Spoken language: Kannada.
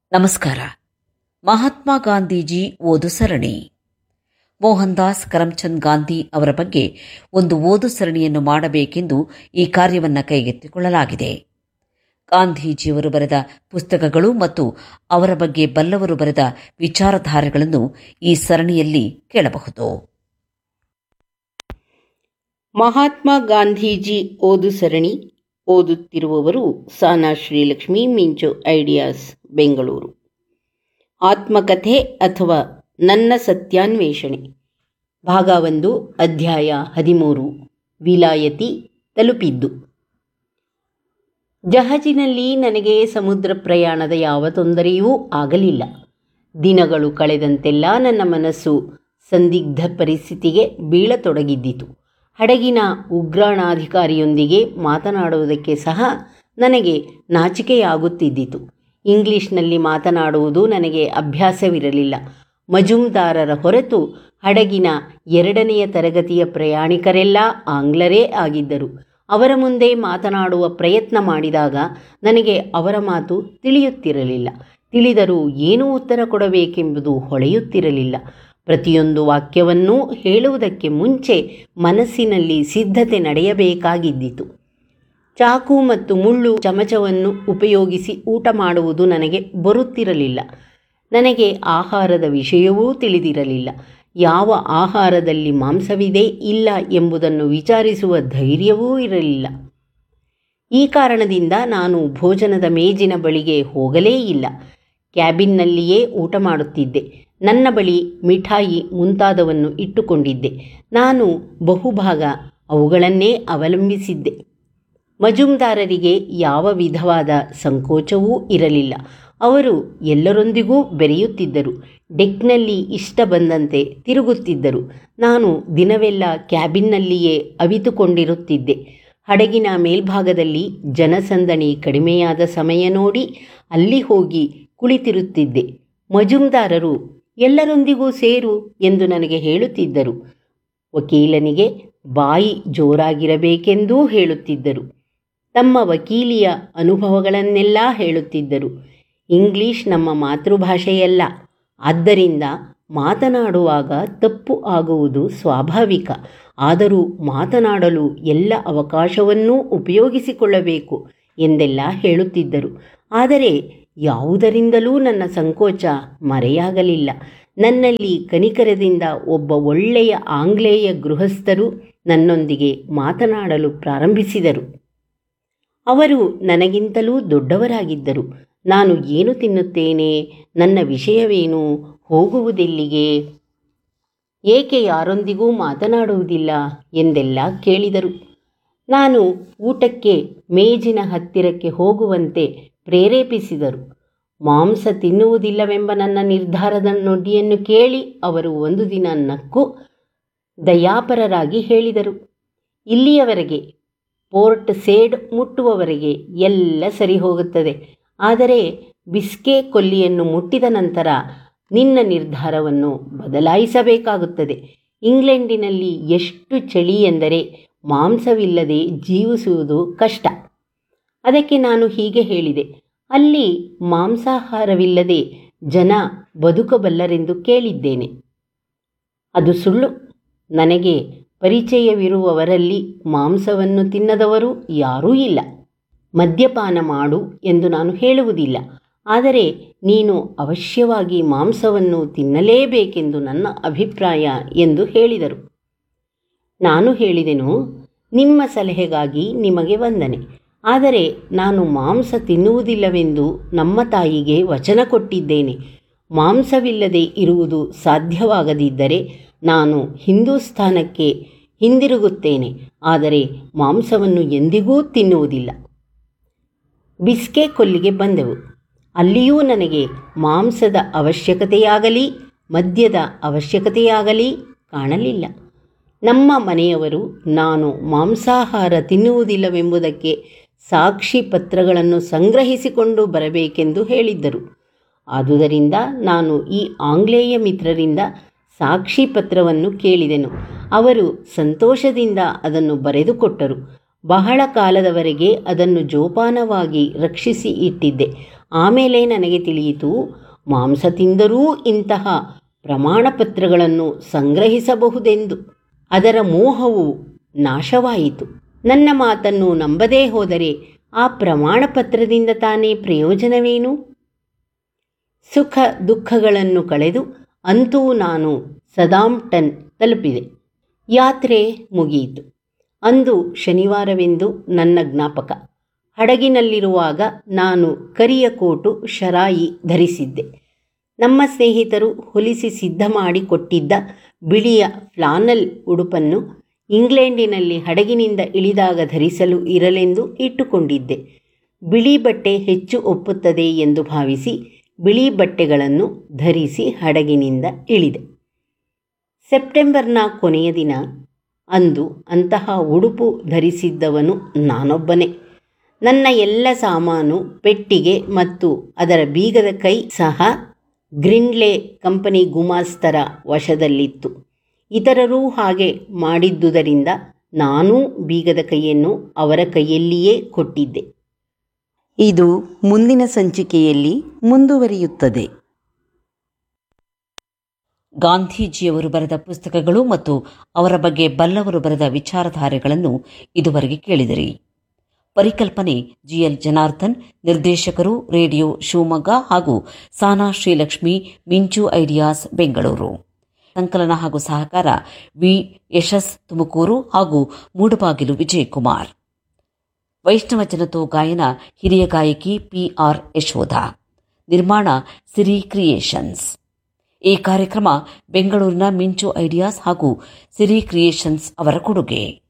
ನಮಸ್ಕಾರ ಮಹಾತ್ಮ ಗಾಂಧೀಜಿ ಓದು ಸರಣಿ ಮೋಹನ್ ದಾಸ್ ಕರಮ್ಚಂದ್ ಗಾಂಧಿ ಅವರ ಬಗ್ಗೆ ಒಂದು ಓದು ಸರಣಿಯನ್ನು ಮಾಡಬೇಕೆಂದು ಈ ಕಾರ್ಯವನ್ನು ಕೈಗೆತ್ತಿಕೊಳ್ಳಲಾಗಿದೆ ಗಾಂಧೀಜಿಯವರು ಬರೆದ ಪುಸ್ತಕಗಳು ಮತ್ತು ಅವರ ಬಗ್ಗೆ ಬಲ್ಲವರು ಬರೆದ ವಿಚಾರಧಾರೆಗಳನ್ನು ಈ ಸರಣಿಯಲ್ಲಿ ಕೇಳಬಹುದು ಮಹಾತ್ಮ ಗಾಂಧೀಜಿ ಓದು ಸರಣಿ ಓದುತ್ತಿರುವವರು ಸಾನಾ ಶ್ರೀಲಕ್ಷ್ಮಿ ಮಿಂಚು ಐಡಿಯಾಸ್ ಬೆಂಗಳೂರು ಆತ್ಮಕಥೆ ಅಥವಾ ನನ್ನ ಸತ್ಯಾನ್ವೇಷಣೆ ಭಾಗ ಒಂದು ಅಧ್ಯಾಯ ಹದಿಮೂರು ವಿಲಾಯತಿ ತಲುಪಿದ್ದು ಜಹಾಜಿನಲ್ಲಿ ನನಗೆ ಸಮುದ್ರ ಪ್ರಯಾಣದ ಯಾವ ತೊಂದರೆಯೂ ಆಗಲಿಲ್ಲ ದಿನಗಳು ಕಳೆದಂತೆಲ್ಲ ನನ್ನ ಮನಸ್ಸು ಸಂದಿಗ್ಧ ಪರಿಸ್ಥಿತಿಗೆ ಬೀಳತೊಡಗಿದ್ದಿತು ಹಡಗಿನ ಉಗ್ರಾಣಾಧಿಕಾರಿಯೊಂದಿಗೆ ಮಾತನಾಡುವುದಕ್ಕೆ ಸಹ ನನಗೆ ನಾಚಿಕೆಯಾಗುತ್ತಿದ್ದಿತು ಇಂಗ್ಲಿಷ್ನಲ್ಲಿ ಮಾತನಾಡುವುದು ನನಗೆ ಅಭ್ಯಾಸವಿರಲಿಲ್ಲ ಮಜುಮ್ದಾರರ ಹೊರತು ಹಡಗಿನ ಎರಡನೆಯ ತರಗತಿಯ ಪ್ರಯಾಣಿಕರೆಲ್ಲ ಆಂಗ್ಲರೇ ಆಗಿದ್ದರು ಅವರ ಮುಂದೆ ಮಾತನಾಡುವ ಪ್ರಯತ್ನ ಮಾಡಿದಾಗ ನನಗೆ ಅವರ ಮಾತು ತಿಳಿಯುತ್ತಿರಲಿಲ್ಲ ತಿಳಿದರೂ ಏನು ಉತ್ತರ ಕೊಡಬೇಕೆಂಬುದು ಹೊಳೆಯುತ್ತಿರಲಿಲ್ಲ ಪ್ರತಿಯೊಂದು ವಾಕ್ಯವನ್ನೂ ಹೇಳುವುದಕ್ಕೆ ಮುಂಚೆ ಮನಸ್ಸಿನಲ್ಲಿ ಸಿದ್ಧತೆ ನಡೆಯಬೇಕಾಗಿದ್ದಿತು ಚಾಕು ಮತ್ತು ಮುಳ್ಳು ಚಮಚವನ್ನು ಉಪಯೋಗಿಸಿ ಊಟ ಮಾಡುವುದು ನನಗೆ ಬರುತ್ತಿರಲಿಲ್ಲ ನನಗೆ ಆಹಾರದ ವಿಷಯವೂ ತಿಳಿದಿರಲಿಲ್ಲ ಯಾವ ಆಹಾರದಲ್ಲಿ ಮಾಂಸವಿದೆ ಇಲ್ಲ ಎಂಬುದನ್ನು ವಿಚಾರಿಸುವ ಧೈರ್ಯವೂ ಇರಲಿಲ್ಲ ಈ ಕಾರಣದಿಂದ ನಾನು ಭೋಜನದ ಮೇಜಿನ ಬಳಿಗೆ ಹೋಗಲೇ ಇಲ್ಲ ಕ್ಯಾಬಿನ್ನಲ್ಲಿಯೇ ಊಟ ಮಾಡುತ್ತಿದ್ದೆ ನನ್ನ ಬಳಿ ಮಿಠಾಯಿ ಮುಂತಾದವನ್ನು ಇಟ್ಟುಕೊಂಡಿದ್ದೆ ನಾನು ಬಹುಭಾಗ ಅವುಗಳನ್ನೇ ಅವಲಂಬಿಸಿದ್ದೆ ಮಜುಮ್ದಾರರಿಗೆ ಯಾವ ವಿಧವಾದ ಸಂಕೋಚವೂ ಇರಲಿಲ್ಲ ಅವರು ಎಲ್ಲರೊಂದಿಗೂ ಬೆರೆಯುತ್ತಿದ್ದರು ಡೆಕ್ನಲ್ಲಿ ಇಷ್ಟ ಬಂದಂತೆ ತಿರುಗುತ್ತಿದ್ದರು ನಾನು ದಿನವೆಲ್ಲ ಕ್ಯಾಬಿನ್ನಲ್ಲಿಯೇ ಅವಿತುಕೊಂಡಿರುತ್ತಿದ್ದೆ ಹಡಗಿನ ಮೇಲ್ಭಾಗದಲ್ಲಿ ಜನಸಂದಣಿ ಕಡಿಮೆಯಾದ ಸಮಯ ನೋಡಿ ಅಲ್ಲಿ ಹೋಗಿ ಕುಳಿತಿರುತ್ತಿದ್ದೆ ಮಜುಮ್ದಾರರು ಎಲ್ಲರೊಂದಿಗೂ ಸೇರು ಎಂದು ನನಗೆ ಹೇಳುತ್ತಿದ್ದರು ವಕೀಲನಿಗೆ ಬಾಯಿ ಜೋರಾಗಿರಬೇಕೆಂದೂ ಹೇಳುತ್ತಿದ್ದರು ತಮ್ಮ ವಕೀಲಿಯ ಅನುಭವಗಳನ್ನೆಲ್ಲ ಹೇಳುತ್ತಿದ್ದರು ಇಂಗ್ಲಿಷ್ ನಮ್ಮ ಮಾತೃಭಾಷೆಯಲ್ಲ ಆದ್ದರಿಂದ ಮಾತನಾಡುವಾಗ ತಪ್ಪು ಆಗುವುದು ಸ್ವಾಭಾವಿಕ ಆದರೂ ಮಾತನಾಡಲು ಎಲ್ಲ ಅವಕಾಶವನ್ನೂ ಉಪಯೋಗಿಸಿಕೊಳ್ಳಬೇಕು ಎಂದೆಲ್ಲ ಹೇಳುತ್ತಿದ್ದರು ಆದರೆ ಯಾವುದರಿಂದಲೂ ನನ್ನ ಸಂಕೋಚ ಮರೆಯಾಗಲಿಲ್ಲ ನನ್ನಲ್ಲಿ ಕನಿಕರದಿಂದ ಒಬ್ಬ ಒಳ್ಳೆಯ ಆಂಗ್ಲೇಯ ಗೃಹಸ್ಥರು ನನ್ನೊಂದಿಗೆ ಮಾತನಾಡಲು ಪ್ರಾರಂಭಿಸಿದರು ಅವರು ನನಗಿಂತಲೂ ದೊಡ್ಡವರಾಗಿದ್ದರು ನಾನು ಏನು ತಿನ್ನುತ್ತೇನೆ ನನ್ನ ವಿಷಯವೇನು ಹೋಗುವುದೆಲ್ಲಿಗೆ ಏಕೆ ಯಾರೊಂದಿಗೂ ಮಾತನಾಡುವುದಿಲ್ಲ ಎಂದೆಲ್ಲ ಕೇಳಿದರು ನಾನು ಊಟಕ್ಕೆ ಮೇಜಿನ ಹತ್ತಿರಕ್ಕೆ ಹೋಗುವಂತೆ ಪ್ರೇರೇಪಿಸಿದರು ಮಾಂಸ ತಿನ್ನುವುದಿಲ್ಲವೆಂಬ ನನ್ನ ನಿರ್ಧಾರದ ನುಡಿಯನ್ನು ಕೇಳಿ ಅವರು ಒಂದು ದಿನ ನಕ್ಕು ದಯಾಪರರಾಗಿ ಹೇಳಿದರು ಇಲ್ಲಿಯವರೆಗೆ ಪೋರ್ಟ್ ಸೇಡ್ ಮುಟ್ಟುವವರೆಗೆ ಎಲ್ಲ ಸರಿ ಹೋಗುತ್ತದೆ ಆದರೆ ಬಿಸ್ಕೆ ಕೊಲ್ಲಿಯನ್ನು ಮುಟ್ಟಿದ ನಂತರ ನಿನ್ನ ನಿರ್ಧಾರವನ್ನು ಬದಲಾಯಿಸಬೇಕಾಗುತ್ತದೆ ಇಂಗ್ಲೆಂಡಿನಲ್ಲಿ ಎಷ್ಟು ಚಳಿ ಎಂದರೆ ಮಾಂಸವಿಲ್ಲದೆ ಜೀವಿಸುವುದು ಕಷ್ಟ ಅದಕ್ಕೆ ನಾನು ಹೀಗೆ ಹೇಳಿದೆ ಅಲ್ಲಿ ಮಾಂಸಾಹಾರವಿಲ್ಲದೆ ಜನ ಬದುಕಬಲ್ಲರೆಂದು ಕೇಳಿದ್ದೇನೆ ಅದು ಸುಳ್ಳು ನನಗೆ ಪರಿಚಯವಿರುವವರಲ್ಲಿ ಮಾಂಸವನ್ನು ತಿನ್ನದವರು ಯಾರೂ ಇಲ್ಲ ಮದ್ಯಪಾನ ಮಾಡು ಎಂದು ನಾನು ಹೇಳುವುದಿಲ್ಲ ಆದರೆ ನೀನು ಅವಶ್ಯವಾಗಿ ಮಾಂಸವನ್ನು ತಿನ್ನಲೇಬೇಕೆಂದು ನನ್ನ ಅಭಿಪ್ರಾಯ ಎಂದು ಹೇಳಿದರು ನಾನು ಹೇಳಿದೆನು ನಿಮ್ಮ ಸಲಹೆಗಾಗಿ ನಿಮಗೆ ವಂದನೆ ಆದರೆ ನಾನು ಮಾಂಸ ತಿನ್ನುವುದಿಲ್ಲವೆಂದು ನಮ್ಮ ತಾಯಿಗೆ ವಚನ ಕೊಟ್ಟಿದ್ದೇನೆ ಮಾಂಸವಿಲ್ಲದೆ ಇರುವುದು ಸಾಧ್ಯವಾಗದಿದ್ದರೆ ನಾನು ಹಿಂದೂಸ್ಥಾನಕ್ಕೆ ಹಿಂದಿರುಗುತ್ತೇನೆ ಆದರೆ ಮಾಂಸವನ್ನು ಎಂದಿಗೂ ತಿನ್ನುವುದಿಲ್ಲ ಬಿಸ್ಕೆ ಕೊಲ್ಲಿಗೆ ಬಂದೆವು ಅಲ್ಲಿಯೂ ನನಗೆ ಮಾಂಸದ ಅವಶ್ಯಕತೆಯಾಗಲಿ ಮದ್ಯದ ಅವಶ್ಯಕತೆಯಾಗಲಿ ಕಾಣಲಿಲ್ಲ ನಮ್ಮ ಮನೆಯವರು ನಾನು ಮಾಂಸಾಹಾರ ತಿನ್ನುವುದಿಲ್ಲವೆಂಬುದಕ್ಕೆ ಸಾಕ್ಷಿ ಪತ್ರಗಳನ್ನು ಸಂಗ್ರಹಿಸಿಕೊಂಡು ಬರಬೇಕೆಂದು ಹೇಳಿದ್ದರು ಆದುದರಿಂದ ನಾನು ಈ ಆಂಗ್ಲೇಯ ಮಿತ್ರರಿಂದ ಸಾಕ್ಷಿ ಪತ್ರವನ್ನು ಕೇಳಿದೆನು ಅವರು ಸಂತೋಷದಿಂದ ಅದನ್ನು ಬರೆದುಕೊಟ್ಟರು ಬಹಳ ಕಾಲದವರೆಗೆ ಅದನ್ನು ಜೋಪಾನವಾಗಿ ರಕ್ಷಿಸಿ ಇಟ್ಟಿದ್ದೆ ಆಮೇಲೆ ನನಗೆ ತಿಳಿಯಿತು ಮಾಂಸ ತಿಂದರೂ ಇಂತಹ ಪ್ರಮಾಣಪತ್ರಗಳನ್ನು ಸಂಗ್ರಹಿಸಬಹುದೆಂದು ಅದರ ಮೋಹವು ನಾಶವಾಯಿತು ನನ್ನ ಮಾತನ್ನು ನಂಬದೇ ಹೋದರೆ ಆ ಪ್ರಮಾಣಪತ್ರದಿಂದ ತಾನೇ ಪ್ರಯೋಜನವೇನು ಸುಖ ದುಃಖಗಳನ್ನು ಕಳೆದು ಅಂತೂ ನಾನು ಸದಾಂಪ್ಟನ್ ತಲುಪಿದೆ ಯಾತ್ರೆ ಮುಗಿಯಿತು ಅಂದು ಶನಿವಾರವೆಂದು ನನ್ನ ಜ್ಞಾಪಕ ಹಡಗಿನಲ್ಲಿರುವಾಗ ನಾನು ಕರಿಯ ಕೋಟು ಶರಾಯಿ ಧರಿಸಿದ್ದೆ ನಮ್ಮ ಸ್ನೇಹಿತರು ಹೊಲಿಸಿ ಸಿದ್ಧ ಮಾಡಿ ಕೊಟ್ಟಿದ್ದ ಬಿಳಿಯ ಫ್ಲಾನಲ್ ಉಡುಪನ್ನು ಇಂಗ್ಲೆಂಡಿನಲ್ಲಿ ಹಡಗಿನಿಂದ ಇಳಿದಾಗ ಧರಿಸಲು ಇರಲೆಂದು ಇಟ್ಟುಕೊಂಡಿದ್ದೆ ಬಿಳಿ ಬಟ್ಟೆ ಹೆಚ್ಚು ಒಪ್ಪುತ್ತದೆ ಎಂದು ಭಾವಿಸಿ ಬಿಳಿ ಬಟ್ಟೆಗಳನ್ನು ಧರಿಸಿ ಹಡಗಿನಿಂದ ಇಳಿದೆ ಸೆಪ್ಟೆಂಬರ್ನ ಕೊನೆಯ ದಿನ ಅಂದು ಅಂತಹ ಉಡುಪು ಧರಿಸಿದ್ದವನು ನಾನೊಬ್ಬನೇ ನನ್ನ ಎಲ್ಲ ಸಾಮಾನು ಪೆಟ್ಟಿಗೆ ಮತ್ತು ಅದರ ಬೀಗದ ಕೈ ಸಹ ಗ್ರಿನ್ಲೆ ಕಂಪನಿ ಗುಮಾಸ್ತರ ವಶದಲ್ಲಿತ್ತು ಇತರರೂ ಹಾಗೆ ಮಾಡಿದ್ದುದರಿಂದ ನಾನೂ ಬೀಗದ ಕೈಯನ್ನು ಅವರ ಕೈಯಲ್ಲಿಯೇ ಕೊಟ್ಟಿದ್ದೆ ಇದು ಮುಂದಿನ ಸಂಚಿಕೆಯಲ್ಲಿ ಮುಂದುವರಿಯುತ್ತದೆ ಗಾಂಧೀಜಿಯವರು ಬರೆದ ಪುಸ್ತಕಗಳು ಮತ್ತು ಅವರ ಬಗ್ಗೆ ಬಲ್ಲವರು ಬರೆದ ವಿಚಾರಧಾರೆಗಳನ್ನು ಇದುವರೆಗೆ ಕೇಳಿದಿರಿ ಪರಿಕಲ್ಪನೆ ಜಿಎಲ್ ಜನಾರ್ದನ್ ನಿರ್ದೇಶಕರು ರೇಡಿಯೋ ಶಿವಮೊಗ್ಗ ಹಾಗೂ ಸಾನಾ ಶ್ರೀಲಕ್ಷ್ಮಿ ಮಿಂಚು ಐಡಿಯಾಸ್ ಬೆಂಗಳೂರು ಸಂಕಲನ ಹಾಗೂ ಸಹಕಾರ ವಿ ಯಶಸ್ ತುಮಕೂರು ಹಾಗೂ ಮೂಡಬಾಗಿಲು ವಿಜಯಕುಮಾರ್ ವೈಷ್ಣವ ಜನತೋ ಗಾಯನ ಹಿರಿಯ ಗಾಯಕಿ ಪಿಆರ್ ಯಶೋಧ ನಿರ್ಮಾಣ ಸಿರಿ ಕ್ರಿಯೇಷನ್ಸ್ ಈ ಕಾರ್ಯಕ್ರಮ ಬೆಂಗಳೂರಿನ ಮಿಂಚು ಐಡಿಯಾಸ್ ಹಾಗೂ ಸಿರಿ ಕ್ರಿಯೇಷನ್ಸ್ ಅವರ ಕೊಡುಗೆ